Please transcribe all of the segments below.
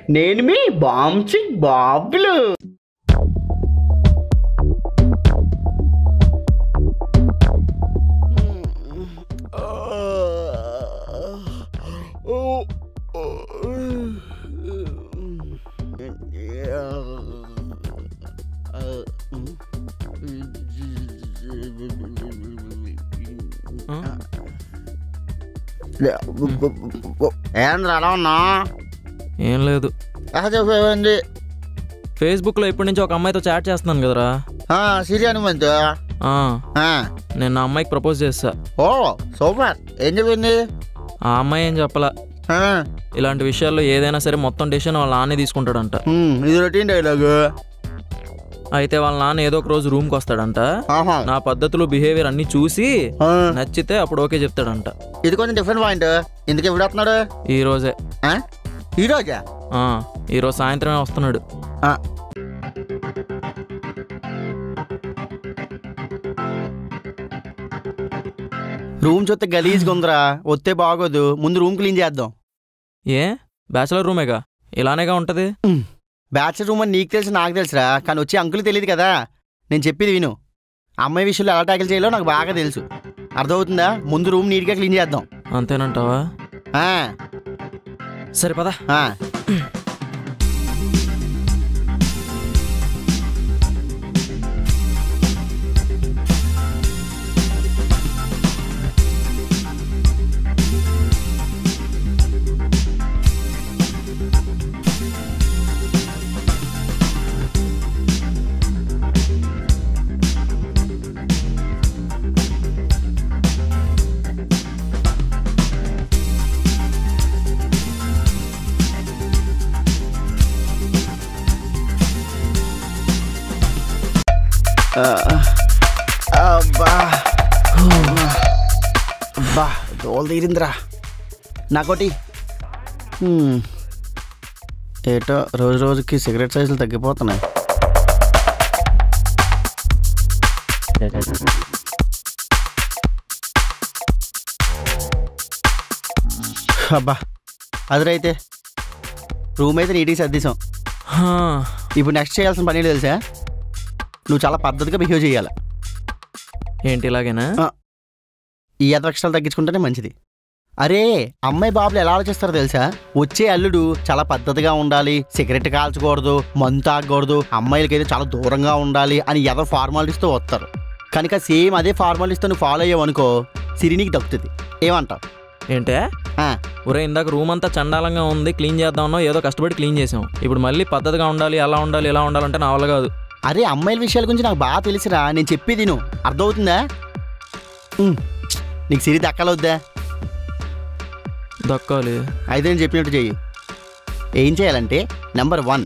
నేను మీ బాంచి బాబులు ఏంద్ర అలా ఉన్నా ఏం లేదు చెప్పేవండి ఫేస్బుక్లో ఇప్పటి నుంచి ఒక అమ్మాయితో చాట్ చేస్తున్నాను కదరా సిరి హనుమంత్ ఆ, ఆ, నేను నా అమ్మాయికి ప్రపోజ్ చేస్తా ఓ సూపర్ ఏం చెప్పింది ఆ అమ్మాయి ఏం చెప్పలా ఆ, ఇలాంటి విషయాల్లో ఏదైనా సరే మొత్తం డెసిషన్ వాళ్ళ నాన్నే తీసుకుంటాడంట ఉమ్, ఇది రొటీన్ డైలాగ్ అయితే వాళ్ళ నాన్న ఏదో ఒక రోజు రూమ్కి వస్తాడంట ఆహా నా పద్ధతులు బిహేవియర్ అన్ని చూసి ఆ, నచ్చితే అప్పుడు ఓకే చెప్తాడంట ఇది కొంచెం డిఫరెంట్ పాయింట్ ఎందుకు ఎప్పుడు వస్తున్నాడు ఈ రోజే ఆ? ఈ రోజా ఆ, ఈ రోజు సాయంత్రమే వస్తున్నాడు ఆ, రూమ్ చూస్తే గలీజ్గా ఉందిరా వస్తే బాగోదు ముందు రూమ్ క్లీన్ చేద్దాం ఏ బ్యాచిలర్ రూమేగా ఇలానేగా ఉంటది బ్యాచులర్ రూమ్ అని నీకు తెలుసు నాకు తెలుసురా కానీ వచ్చి అంకుల్ తెలియదు కదా నేను చెప్పేది విను అమ్మాయి విషయంలో ఎలా ట్యాకిల్ చేయాలో నాకు బాగా తెలుసు అర్థమవుతుందా ముందు రూమ్ నీట్గా క్లీన్ చేద్దాం అంతేనంటావా ఆ, సరే పదా ఆ. అబ్బా అబ్బా దోలు తీరిందిరా నాకోటి హ్మ్. ఏటో రోజు రోజుకి సిగరెట్ సైజులు తగ్గిపోతున్నాయి అబ్బా అదరైతే రూమ్ అయితే నీట్గా సర్దీసాం హా, ఇప్పుడు నెక్స్ట్ చేయాల్సిన పని ఏంటో తెలుసా నువ్వు చాలా పద్ధతిగా బిహేవ్ చేయాలి ఏంటి ఇలాగేనా ఈ అధ్రక్షాలు తగ్గించుకుంటేనే మంచిది అరే అమ్మాయి బాబులు ఎలా ఆలోచిస్తారో తెలుసా వచ్చే అల్లుడు చాలా పద్ధతిగా ఉండాలి సిగరెట్ కాల్చకూడదు మందు తాగకూడదు అమ్మాయిలకైతే చాలా దూరంగా ఉండాలి అని ఎవరు ఫార్మాలిటీస్తో వస్తారు కనుక సేమ్ అదే ఫార్మాలిటీస్తో నువ్వు ఫాలో అయ్యావు అనుకో సిరి నీకు దక్కుతుంది ఏమంటావు ఏంటే ఆ, ఒరే ఇందాక రూమ్ అంతా చండాలంగా ఉంది క్లీన్ చేద్దామన్నా ఏదో కష్టపడి క్లీన్ చేసాం ఇప్పుడు మళ్ళీ పద్ధతిగా ఉండాలి అలా ఉండాలి ఇలా ఉండాలంటే నా వల్ల కాదు అరే అమ్మాయిల విషయాల గురించి నాకు బాగా తెలుసురా నేను చెప్పేది నువ్వు అర్థమవుతుందా ఉమ్, నీకు సిరి దక్కాలొద్దా దక్కాలి అయితే నేను చెప్పినట్టు చెయ్యి ఏం చేయాలంటే నెంబర్ వన్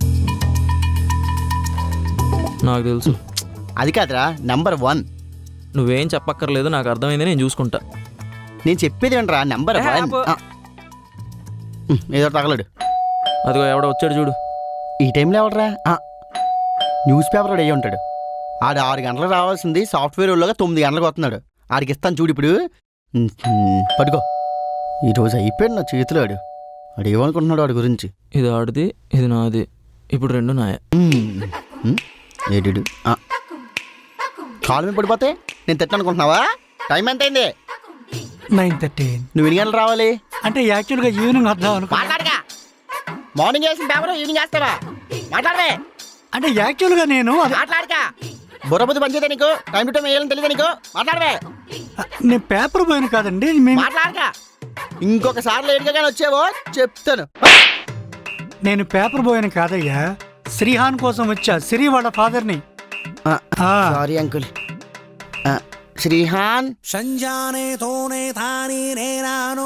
నాకు తెలుసు అది కాదురా నెంబర్ వన్ నువ్వేం చెప్పక్కర్లేదు నాకు అర్థమైంది నేను చూసుకుంటా నేను చెప్పేది ఏంట్రా నెంబర్ ఏ, వన్ ఆపు. ఆ. ఉమ్, ఏదో తగలడు అదిగో ఎవడో వచ్చాడు చూడు ఈ టైంలో ఎవడరా ఆ, న్యూస్ పేపర్ అయ్యి ఉంటాడు ఆడు ఆరు గంటలకు రావాల్సింది సాఫ్ట్వేర్ వాళ్ళగా తొమ్మిది గంటలకు వస్తున్నాడు ఆడికి ఇస్తాను చూడు ఇప్పుడు ఉమ్, ఉమ్, పట్టుకో ఈరోజు అయిపోయాడు నా చేతిలో ఆడు ఆడు ఏమనుకుంటున్నాడు వాడి గురించి ఇది ఆడిది ఇది నాది ఇప్పుడు రెండు నాయ ఉమ్, ఉమ్, ఏడు ఆ. కాలు మీద పడిపోతే నేను తిట్టనుకుంటున్నావా టైం ఎంత అయింది నైన్ థర్టీన్ నువ్వు ఎన్ని గంటలు రావాలి అంటే యాక్చువల్గా ఈవినింగ్ వద్దాం అనుకో మాట్లాడగా మార్నింగ్ వేసిన పేపర్ ఈవినింగ్ వేస్తావా మాట్లాడవే అంటే యాక్చువల్గా నేను అదే- మాట్లాడక బుర్రబుద్ధి పనిచేదా నీకు టైం టు టైం వేయాలని తెలియదు నీకు మాట్లాడవే నేను పేపర్ పోయిన కాదండి మేము మాట్లాడక ఇంకొకసారి లేట్గా కానీ వచ్చేవో చెప్తాను నేను పేపర్ పోయిన కాదయ్యా శ్రీహాన్ కోసం వచ్చా శ్రీ వాళ్ళ ఫాదర్ని ఆ, ఆ, సారీ అంకుల్ ఆ, శ్రీహాన్ ಸಂಜಾನೆ ತೋನೆ ತಾನಿ ನೇನಾನೋ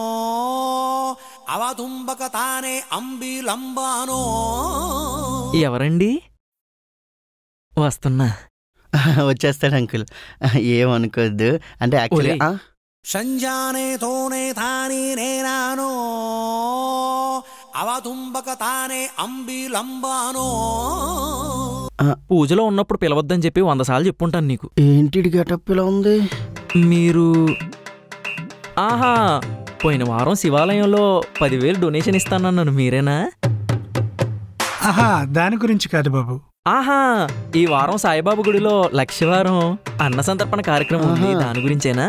అవతుంబక తానే అంబిలంబానో ఎవరండి వస్తున్నా వచ్చేస్తాడు అంకుల్ ఏమనుకోద్దు అంటే యాక్చువల్లీ ఒరేయ్. సంజానే తోనే తాని నేనానో అవతుంబక తానే అంబిలంబానో పూజలో ఉన్నప్పుడు పిలవద్దని చెప్పి వంద సార్లు చెప్పుంటాను నీకు ఏంటి గెటప్ ఇలా ఉంది మీరు ఆహా పోయిన వారం శివాలయంలో పదివేలు డొనేషన్ ఇస్తానన్నాను మీరేనా ఆహా దాని గురించి కాదు బాబు ఆహా ఈ వారం సాయిబాబు గుడిలో లక్షవారం అన్న సంతర్పణ కార్యక్రమం ఉంది ఆహా. దాని గురించేనా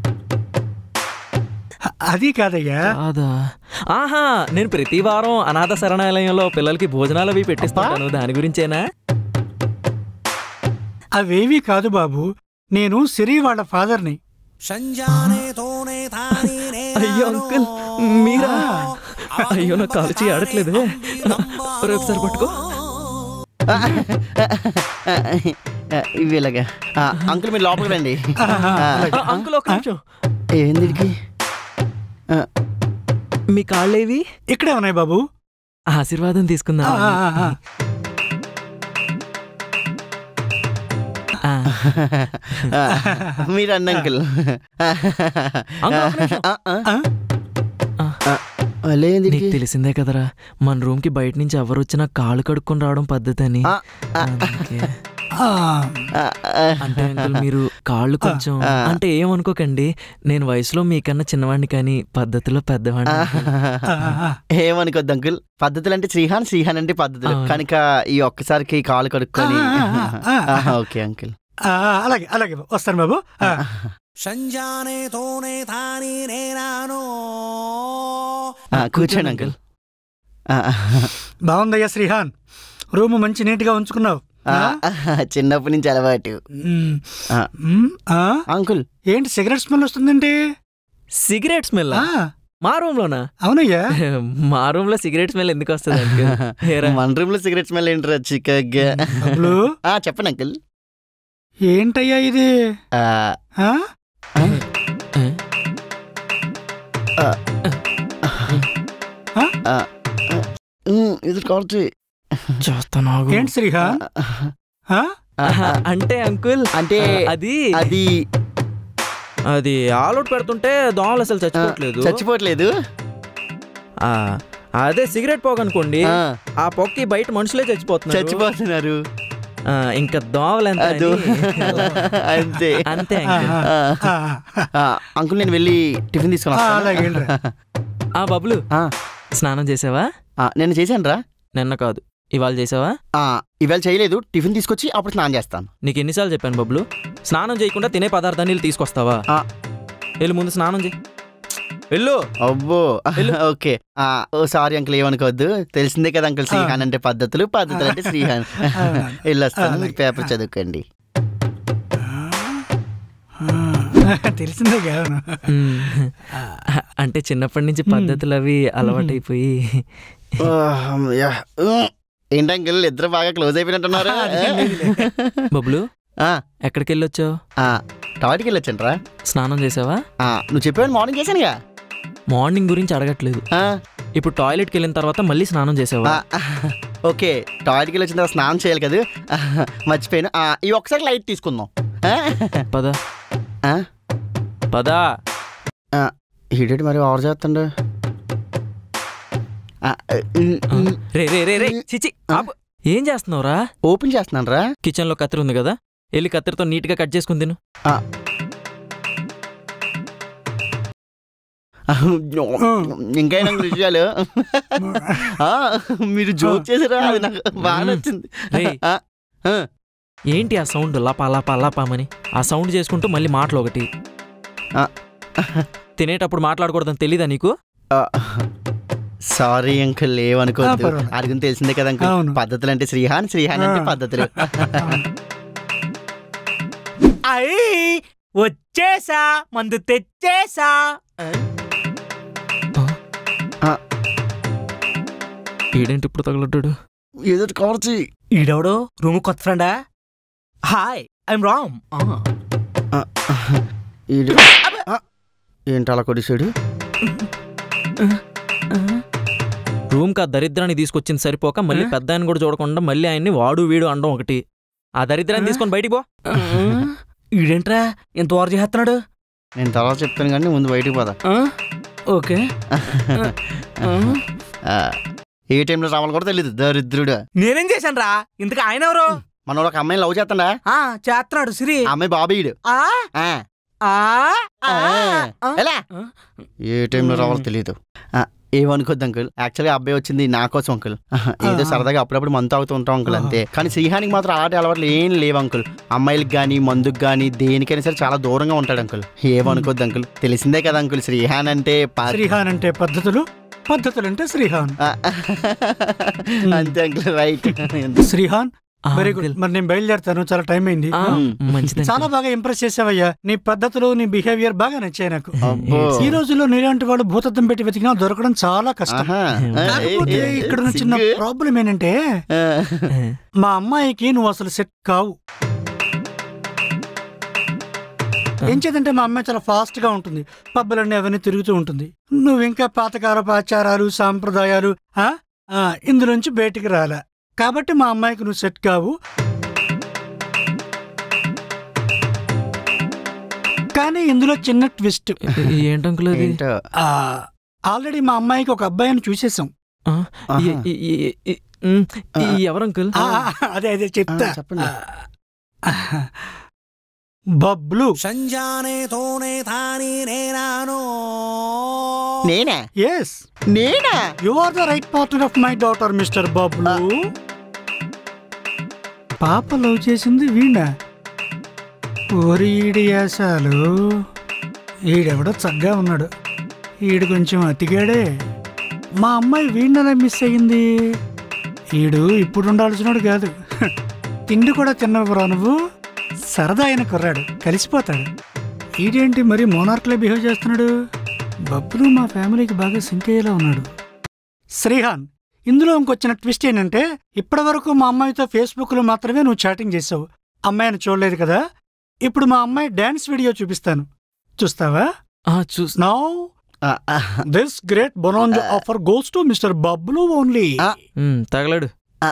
అ- అది కాదయ్యా కాదా ఆహా నేను ప్రతి వారం అనాథ శరణాలయంలో పిల్లలకి భోజనాలు అవి పెట్టిస్తాను దాని గురించేనా అవేవి కాదు బాబు నేను సిరి వాళ్ళ ఫాదర్ని సంజానే తోనే తానే అయ్యో అంకుల్ మీరా అయ్యో నాకు కాలు చేయి ఆడట్లేదే ఒరే, ఒకసారి పట్టుకో ఇవి ఇలాగా ఆ, అంకుల్ మీరు లోపలికి రండి ఆహా, ఆ, అలాగే. ఆ, అంకుల్ ఒక నిమిషం ఏంది వీడికి? ఆ, మీ కాళ్ళేవి ఇక్కడే ఉన్నాయి బాబు ఆశీర్వాదం తీసుకుందాం ఆ, ఆ, ఆ. ఆ, ఆ, మీరు రండి అంకుల్ అంకుల్, ఒక నిమిషం. ఆ, ఆ, ఆ? ఆ. ఆ, అలే ఏంది నీకు వీడికి? తెలిసిందే కదరా మన రూమ్ కి బయట నుంచి ఎవరు వచ్చినా కాళ్ళు కడుక్కొని రావడం పద్ధతి అని ఆ, ఆ, అందుకే. ఆ, ఆ, ఆ, అంటే అంకుల్ మీరు కాళ్ళు కొంచెం ఆ. అంటే ఏమనుకోకండి నేను వయసులో మీకన్నా చిన్నవాడిని కానీ పద్ధతిలో పెద్దవాడిని అంకుల్. ఆ, ఆ. ఏమనుకోద్దు అంకుల్ పద్ధతులు అంటే శ్రీహాన్ శ్రీహాన్ అంటే పద్ధతులు అవును. కనుక ఈ ఒక్కసారికి కాలు కడుక్కొని ఆ, ఆ, ఆ, ఆ. ఆహా, ఓకే అంకుల్ ఆ, అలాగే అలాగే వస్తాను బాబు ఆ. సంజానే తోనే తానే నేనాను ఆ, కూర్చోండి అంకుల్ ఆ, బాగుందయ్యా శ్రీహాన్ రూమ్ మంచి నీట్ గా ఉంచుకున్నావు ఆ, ఆ? చిన్నప్పటి నుంచి అలవాటు మ్, ఆ, మ్, ఆ? అంకుల్ ఏంటి సిగరెట్ స్మెల్ వస్తుందండి సిగరెట్ స్మెల్ ఆ, మా రూమ్ లోనా అవునయ్యా మా రూమ్ లో సిగరెట్ స్మెల్ ఎందుకు వస్తుంది అంకుల్ ఏరా? మన రూమ్ లో సిగరెట్ స్మెల్ ఏంట్రా చిక్కగా డబ్బులు ఆ, చెప్పండి అంకుల్ ఏంటయ్యా ఇది ఆ, ఆ? ఏ? ఆ, ఉమ్, ఇది కాల్చి చూస్తాను ఆగు. ఏంటి శ్రీహాన్ ఆ? ఆహా, అంటే అంకుల్ అంటే అది అది అది ఆల్అౌట్ పెడుతుంటే దోమలు అసలు చచ్చిపోవట్లేదు చచ్చిపోవట్లేదు ఆ, అదే సిగరెట్ పోగ అనుకోండి ఆ, ఆ పొక్కి బయట మనుషులే చచ్చిపోతున్నారు చచ్చిపోతున్నారు ఆ, ఇంకా దోమలు ఎంత అదు అని- అంతే అంతే ఆ, అంకుల్. ఆ, ఆ, ఆ, ఆ, అంకుల్ నేను వెళ్ళి టిఫిన్ తీసుకుని ఆ, వస్తాను. అలాగే వెళ్ళిరా. ఆ బబ్లు ఆ, స్నానం చేసావా ఆ, నేను చేశాను రా నిన్న కాదు ఇవాళ చేసావా ఇవాళ చేయలేదు టిఫిన్ తీసుకొచ్చి అప్పుడు స్నానం చేస్తాను నీకు ఎన్నిసార్లు చెప్పాను బబ్లు స్నానం చేయకుండా తినే పదార్థాన్ని వెళ్ళి తీసుకొస్తావా ఆ. వెళ్ళి ముందు స్నానం చేయి వెళ్ళు అబ్బో వెళ్ళు. ఓకే ఆ, ఓ సారీ అంకుల్ ఏమనుకోవద్దు తెలిసిందే కదా అంకుల్ శ్రీహాన్ అంటే పద్ధతులు పద్ధతులు అంటే శ్రీహాన్ ఆ, వెళ్ళొస్తాను అలాగే. మీరు పేపర్ చదువుకోండి ఆ, తెలిసిందే కాదు ఉమ్. అంటే చిన్నప్పటి నుంచి పద్ధతులు అవి అలవాటైపోయి ఆ, యా. ఉమ్. ఏంటి అంకుల్ ఇద్దరు బాగా క్లోజ్ అయిపోయినట్టున్నారు అదేం లేదులే. బబ్లు ఆ, ఎక్కడికి వెళ్ళొచ్చావు ఆ, టాయిలెట్కి వెళ్ళొచ్చండి రా స్నానం చేసావా ఆ, నువ్వు చెప్పావు మార్నింగ్ చేశానుగా మార్నింగ్ గురించి అడగట్లేదు ఆ, ఇప్పుడు టాయిలెట్కి వెళ్ళిన తర్వాత మళ్ళీ స్నానం చేసావా ఆ, ఓకే టాయిలెట్కి వెళ్ళి వచ్చిన తర్వాత స్నానం చేయాలి కదా ఆ, మర్చిపోయాను ఆ, ఈ ఒకసారి లైట్ తీసుకుందాం ఆ? పద ఆ? పదా ఈడేటి మరి ఓవర్ చేస్తుండు ఆ, ఉమ్, ఉమ్, రే రే రే రే చిచి ఆపు. ఏం చేస్తున్నావురా ఓపెన్ చేస్తున్నాను రా కిచెన్ లో కత్తిరి ఉంది కదా వెళ్ళి కత్తిరితో నీట్ గా కట్ చేసుకుని తిను ఇంకైనా విషయాలు ఆ, మీరు జోక్ చేసారా అది నాకు బాగా నచ్చింది రేయ్. ఆ, ఆ, ఏంటి ఆ సౌండ్ లపా లపా లపామని ఆ సౌండ్ చేసుకుంటూ మళ్ళీ మాటలు ఒకటి ఆ. తినేటప్పుడు మాట్లాడకూడదని తెలీదా నీకు ఆ. సారీ అంకుల్ ఆ, ఏమనుకోవద్దు పర్వాలేదు. అడుగుని తెలిసిందే కదా అంకుల్ అవును. పద్ధతులు అంటే శ్రీహాన్ శ్రీహాన్ అంటే ఆ. పద్ధతులు అయ్యి వచ్చేసా మందు తెచ్చేసా ఈడేంటి ఇప్పుడు తగలడ్డాడు ఏదో కావచ్చు ఈడెవడో రూమ్ కొత్త ఫ్రెండా హాయ్ ఐఎమ్ రామ్ ఈడు ఆ, ఏంటి అలా కొడిసాడు రూమ్ కి ఆ దరిద్రాన్ని తీసుకొచ్చింది సరిపోక మళ్ళీ పెద్ద ఆయన కూడా చూడకుండా మళ్ళీ ఆయన్ని వాడు వీడు అండం ఒకటి ఆ దరిద్రాన్ని తీసుకొని బయటికి పో ఈడేంట్రా ఎంత ఓవర్ చేస్తున్నాడు నేను తర్వాత చెప్తాను కానీ ముందు బయటికి పోదా ఓకే ఆ, ఏ టైంలో రావాలి కూడా తెలియదు దరిద్రుడు నేనేం చేశాను రా ఇంతకు ఆయన ఎవరు మన ఒక అమ్మాయిని లవ్ చేస్తాడా ఆ చేస్తున్నాడు సిరి ఆ అమ్మాయి బాబీయుడు ఆ ఆ, ఆ ఆ, ఆ, ఆ. ఎలా ఆ. ఏ టైంలో రావాలో తెలియదు ఆ, ఏమనుకోద్దు అంకుల్ యాక్చువల్గా అబ్బాయి వచ్చింది నా కోసం అంకుల్ ఏదో సరదాగా అప్పుడప్పుడు మందు తాగుతూ ఉంటాం అంకుల్ అంతే కానీ శ్రీహానికి మాత్రం ఆట అలవాట్లు ఏం లేవు అంకుల్ అమ్మాయిలకు కానీ మందుకు కానీ దేనికైనా సరే చాలా దూరంగా ఉంటాడు అంకుల్ ఏమనుకోద్దు అంకుల్ తెలిసిందే కదా అంకుల్ శ్రీహాన్ అంటే పా- శ్రీహాన్ అంటే పద్ధతులు పద్ధతులు అంటే శ్రీహాన్ ఆ, అంతే అంకుల్ రైట్ శ్రీహాన్ ఆ, వెరీ గుడ్ అంకుల్. మరి నేను బయలుదేరుతాను చాలా టైం అయింది ఆ, మంచిది చాలా బాగా ఇంప్రెస్ చేసావయ్యా నీ పద్ధతులు నీ బిహేవియర్ బాగా నచ్చాయి నాకు అబ్బో. ఈ రోజుల్లో నీలాంటి వాడు భూతద్దం పెట్టి వెతికినా దొరకడం చాలా కష్టం ఆహా. ఆ, కాకపోతే ఏ, ఏ, ఇక్కడ ఉన్న చిన్న సిగ్గు. ప్రాబ్లం ఏంటంటే ఆ, మా అమ్మాయికి నువ్వు అసలు సెట్ కావు ఏం చేద్దంటే మా అమ్మాయి చాలా ఫాస్ట్ గా ఉంటుంది పబ్బులన్నీ అవన్నీ తిరుగుతూ ఉంటుంది నువ్వు ఇంకా పాతకాలపు ఆచారాలు సాంప్రదాయాలు ఆ? ఆ, ఇందులోంచి బయటికి రాలా కాబట్టి మా అమ్మాయికి నువ్వు సెట్ కావు కానీ ఇందులో చిన్న ట్విస్ట్ ఏంటంకుల్ అది ఏంటో ఆల్రెడీ మా అమ్మాయికి ఒక అబ్బాయిని చూసేసాం ఆ, ఆహా. ఈ- ఈ- ఈ- ఈ- ఉమ్, ఈ ఎవరు అంకుల్ ఆ, అదే అదే చెప్తా ఆ, చెప్పండి. ఆ, బబ్లు సంజానే తోనే తాని నేనాను నేనా ఎస్ నేనా you are the right partner of my daughter mister Bablu పాప లవ్ చేసింది వీణ ఓరి ఈడి యాసాలు ఈడెవడో చక్కగా ఉన్నాడు ఈడు కొంచెం అతిగాడే మా అమ్మాయి వీణలా మిస్ అయ్యింది ఈడు ఇప్పుడు ఉండాల్సినోడు కాదు తిండి కూడా తిన్నవరా నువ్వు సరదా అయిన కుర్రాడు కలిసిపోతాడు ఈడేంటి మరి మోనార్క్లే బిహేవ్ చేస్తున్నాడు బబ్బులు మా ఫ్యామిలీకి బాగా సింక్ అయ్యేలా ఉన్నాడు శ్రీహాన్ ఇందులో ఇంకొచ్చిన ట్విస్ట్ ఏంటంటే ఇప్పటివరకు మా అమ్మాయితో ఫేస్బుక్లో మాత్రమే నువ్వు చాటింగ్ చేసావు అమ్మాయిని చూడలేదు కదా ఇప్పుడు మా అమ్మాయి డాన్స్ వీడియో చూపిస్తాను చూస్తావా ఆ, చూస్ నౌ ఆ, ఆ, this great bonanza offer goes to mister Bablu only um, తగలడు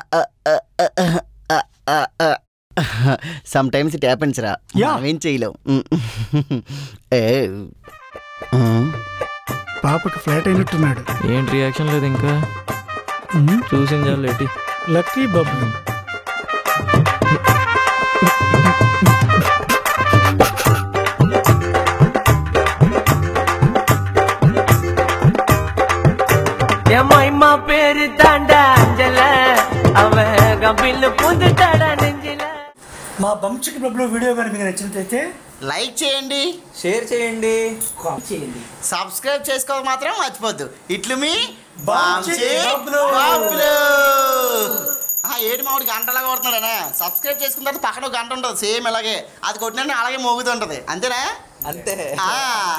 సమ్ టైమ్స్ ఇట్ హ్యాపెన్స్ రా Yeah. ఏం చేయలేం ఏ. ఉమ్. పాపకి ఫ్లాట్ అయినట్టున్నాడు ఏంటి రియాక్షన్ లేదు ఇంకా చూసింది చాలు లేటి లక్కీ బబ్లు எம்மா பேரு தாண்டா அஞ்சல அவன் கம்பில் புந்துட்டாடா நெஞ்சில మా బంచికి బబ్లు వీడియో కనుక మీకు నచ్చినట్లయితే లైక్ చేయండి షేర్ చేయండి చేయండి సబ్స్క్రైబ్ చేసుకోవడం మాత్రం మర్చిపోద్దు ఇట్లు మీ బాంచి బాంచి బబ్లు. బబ్లు. ఆహా, ఏడు మామిడి గంటలాగా కొడుతున్నాడనే సబ్స్క్రైబ్ చేసుకున్న తర్వాత పక్కన ఒక గంట ఉంటుంది సేమ్ ఇలాగే అది కొట్టిన అలాగే మోగుతుంటది అంతేనా అంతే ఆ.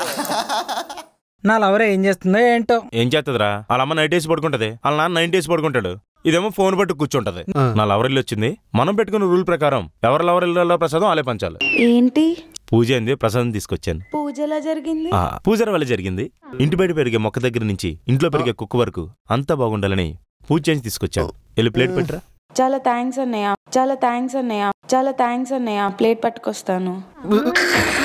నా లవర్ ఏం చేస్తుందో ఏంటో ఏం చేస్తుందిరా వాళ్ళ అమ్మ నైట్ వేసి పడుకుంటది వాళ్ళ నాన్న నైన్ డేస్ పడుకుంటాడు ఇదేమో ఫోన్ పట్టు కూర్చుంటది నా లవర్ ఇల్లు వచ్చింది మనం పెట్టుకున్న రూల్ ప్రకారం ఎవరి లవర్ ఇల్లు ప్రసాదం వాళ్ళే పంచాలి ఏంటి పూజ అయింది ప్రసాదం తీసుకొచ్చాను పూజ ఎలా జరిగింది ఆ, పూజారి వల్ల జరిగింది ఇంటి బయట పెరిగే మొక్క దగ్గర నుంచి ఇంట్లో పెరిగే కుక్క వరకు అంతా బాగుండాలని పూజ చేసి తీసుకొచ్చాను వెళ్ళి ప్లేట్ పెట్టరా చాలా థ్యాంక్స్ అన్నయ్య చాలా థ్యాంక్స్ అన్నయ్య చాలా థ్యాంక్స్ అన్నయ్య ప్లేట్ పట్టుకొస్తాను